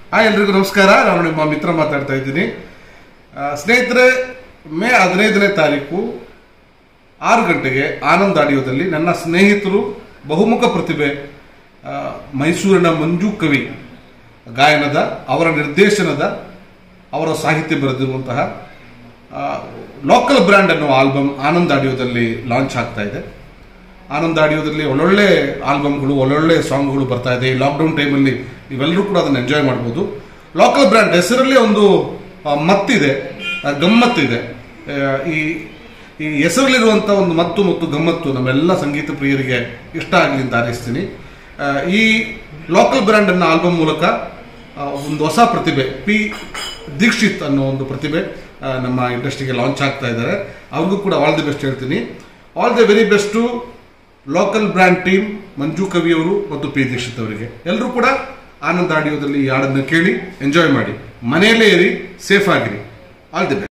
hi ಎಲ್ರಿಗೂ ನಮಸ್ಕಾರ ನಾನು ನಿಮ್ಮ ಮಿತ್ರ ಮಾತಾಡ್ತಾ ಇದ್ದೀನಿ ಆ, ಸ್ನೇಹಿತರೆ ಮೇ ಹದಿನೈದನೇ ತಾರೀಕು ಆರು ಗಂಟೆಗೆ ಆನಂದ್ ಆಡಿಯೋದಲ್ಲಿ ನನ್ನ ಸ್ನೇಹಿತರು ಬಹುಮುಖ ಪ್ರತಿಭೆ ಆ, ಮೈಸೂರಿನ ಮಂಜು ಕವಿ ಗಾಯನದ ಅವರ ನಿರ್ದೇಶನದ ಅವರ ಸಾಹಿತ್ಯ ಬರೆದಿರುವಂತಹ ಲೋಕಲ್ ಬ್ರ್ಯಾಂಡ್ ಅನ್ನೋ ಆಲ್ಬಮ್ ಆನಂದ್ ಆಡಿಯೋದಲ್ಲಿ ಲಾಂಚ್ ಆಗ್ತಾ ಇದೆ ಆನಂದ್ ಆಡಿಯೋದಲ್ಲಿ ಒಳ್ಳೊಳ್ಳೆ ಆಲ್ಬಮ್ಗಳು ಒಳ್ಳೊಳ್ಳೆ ಸಾಂಗ್ಗಳು ಬರ್ತಾ ಇದೆ ಈ ಲಾಕ್ಡೌನ್ ಟೈಮಲ್ಲಿ ನೀವೆಲ್ಲರೂ ಕೂಡ ಅದನ್ನು ಎಂಜಾಯ್ ಮಾಡ್ಬೋದು ಲೋಕಲ್ ಬ್ರ್ಯಾಂಡ್ ಹೆಸರಲ್ಲಿ ಒಂದು ಆ, ಮತ್ತಿದೆ ಆ, ಗಮ್ಮತ್ತಿದೆ ಆ, ಈ ಈ ಹೆಸರಲ್ಲಿರುವಂಥ ಒಂದು ಮತ್ತು ಮತ್ತು ಗಮ್ಮತ್ತು ನಮ್ಮೆಲ್ಲ ಸಂಗೀತ ಪ್ರಿಯರಿಗೆ ಇಷ್ಟ ಆಗಲಿ ಅಂತ ಹಾರೈಸ್ತೀನಿ ಆ, ಈ ಲೋಕಲ್ ಬ್ರ್ಯಾಂಡ್ ಅನ್ನೋ ಆಲ್ಬಮ್ ಮೂಲಕ ಆ, ಒಂದು ಹೊಸ ಪ್ರತಿಭೆ ಪಿ ದೀಕ್ಷಿತ್ ಅನ್ನೋ ಒಂದು ಪ್ರತಿಭೆ ಆ, ನಮ್ಮ ಇಂಡಸ್ಟ್ರಿಗೆ ಲಾಂಚ್ ಆಗ್ತಾ ಇದ್ದಾರೆ ಅವ್ರಿಗೂ ಕೂಡ ಆಲ್ ದಿ ಬೆಸ್ಟ್ ಹೇಳ್ತೀನಿ all the very best local brand team Manju Kavi ಅವರು ಮತ್ತು ಪಿ ದೀಕ್ಷಿತ್ ಅವರಿಗೆ ಎಲ್ಲರೂ ಕೂಡ ಆನಂದ ಆಡಿಯೋದಲ್ಲಿ ಈ ಹಾಡನ್ನು ಕೇಳಿ ಎಂಜಾಯ್ ಮಾಡಿ ಮನೆಯಲ್ಲೇ ಇರಿ ಸೇಫ್ ಆಗಿರಿ ಆಲ್ ದಿ ಬೆಸ್ಟ್